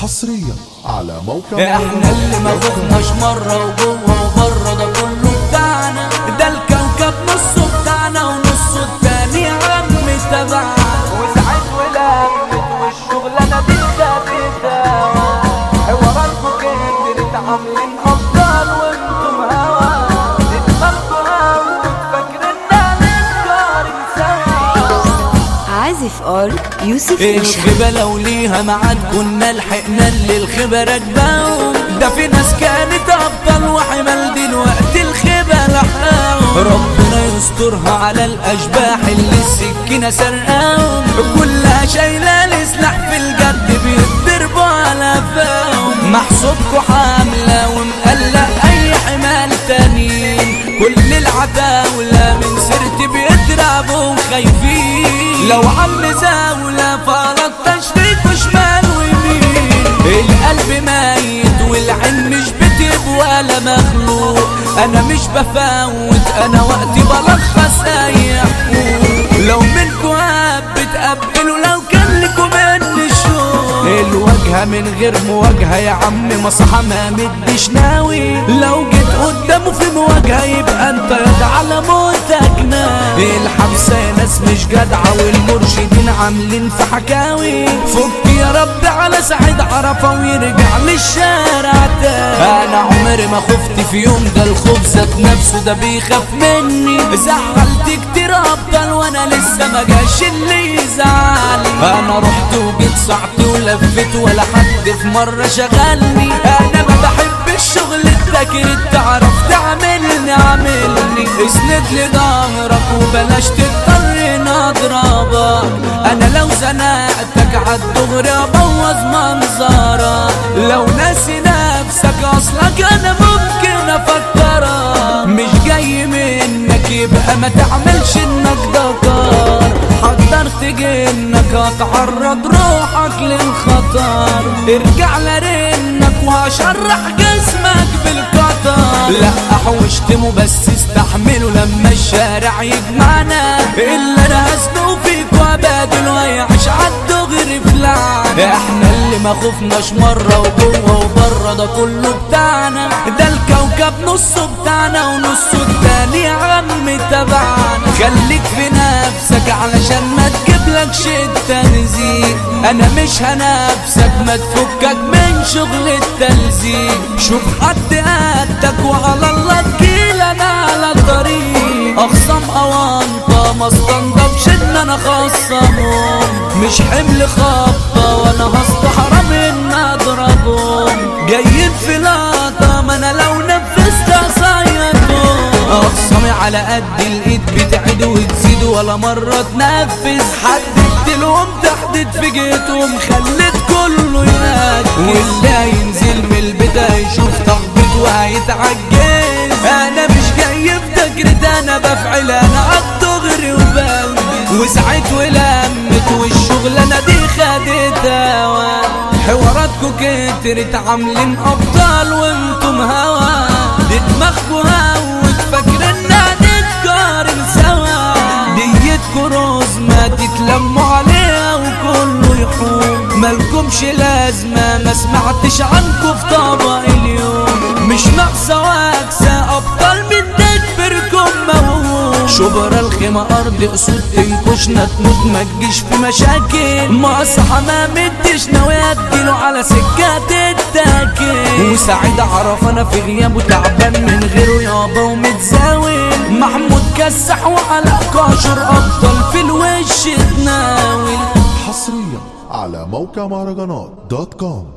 حصريا على موقع احنا اللي ما خفناش مرة وجوه وبره ده كله بتاعنا ده الكوكب نصه بتاعنا ونصه التاني عم تبعنا وساعات ولمت والشغلانة دي ثابتة حواراتكم كترت عاملين أبطال وانتم هوا دماغكم هوا فاكريننا نتقارن سوا عازف ار يوسف نور الخبة لو ليها معاد كنا لحقنا اللي الخبة راكباهم ده في ناس كانت أبطال وحمل دلوقتي الخبة لحقاهم ربنا يسترها على الأشباح اللي السكينة سرقاهم كلها شايلة السلاح في الجد بيتضربوا على فاهم محسوبكوا حاملة ومقلق أي حمال تانيين كل العتاولة من سيرتي بيترعبوا خايفين لو عم زاولة فرط تشريك وشمال ويمين القلب ميت والعين مش بتب ولا مخلوق انا مش بفوت انا وقتي بلخص اي حقوق لو منكوا هاب بتقبلوا لو كان لكم مني شوق الواجهة من غير مواجهة يا عم مصحى ما مديش ناوي لو جيت قدامه في مواجهة يبقى انت يد على موتك ناوي الحبسة يا ناس مش جدعة والمرشدين عاملين في حكاوي فك يا رب على سعيد عرفة ويرجع للشارع تاني انا عمري ما خفت في يوم ده الخوف ذات نفسه ده بيخاف مني زعلت كتير ابطال وانا لسه ما جاش اللي يزعلني انا رحت وجيت صعت ولفت ولا حد في مرة شغلني انا ما بحب الشغل التكريت تعرف تعملني عاملني اسند لي ظهرك وبلاش تضطر نضربك انا لو زنقتك عالدغري ابوظ منظرك لو ناسي نفسك اصلك انا ممكن افكرك مش جاي منك يبقى ما تعملش انك دكار حضرت جنك هتعرض روحك للخطر ارجع لرنك وهشرح جسمك بالقطر لا حوشتمه بس استحمله لما الشارع يجمعنا اللي انا هسلو فيك وابادل ويعيش عالدغري في لعنة احنا اللي ما خفناش مرة وجوه وبره ده كله بتاعنا ده الكوكب نصه بتاعنا ونصه التاني يا عم تبعنا خليك في نفسك علشان ما تجيبلكش التنزيل انا مش هنفسك ما تفكك من شغل التلزيق شوف حد قدك وعلى الله تجيل انا على طريق اخصم اوانطة ما استنضفش ان انا خصمهم مش حمل خبطة وانا هستحرم ان اضربهم جايين في لقطة ما انا لو نفذت اصيدهم اخصمي على قد الايد بتعد وتزيد ولا مرة تنفذ حددت لهم تحديد في جيتهم خليت كله يناد واللي هينزل من البيت هيشوف تخبيط وهيتعجز انا مش جاي في تجرد انا بفعل انا عالدغري وبلبس وسعيت ولمت والشغلانه دي خدت هوا حواراتكو كترت عاملين ابطال وانتم هوا دي دماغكو هوت فاكرنا نتقارن سوا ديتكو روز ما تتلموا عليها وكله يحوم مالكمش لازمة ما سمعتش عنكو في طبق اليوم مش ناقصة واكسة ابطال من تكبركم موهوم شبرا الخيمة ارض اسود تنكشنا تموت ما تجيش في مشاكل مصحى ما مدش ناوي اديله على سكات التاكل وسعيد عرف انا في غيابه تعبان من غيره يابا ومتزاول محمود كسح وعلى كاشر ابطال في الوش تناول حصريا على موقع مهرجانات دوت كوم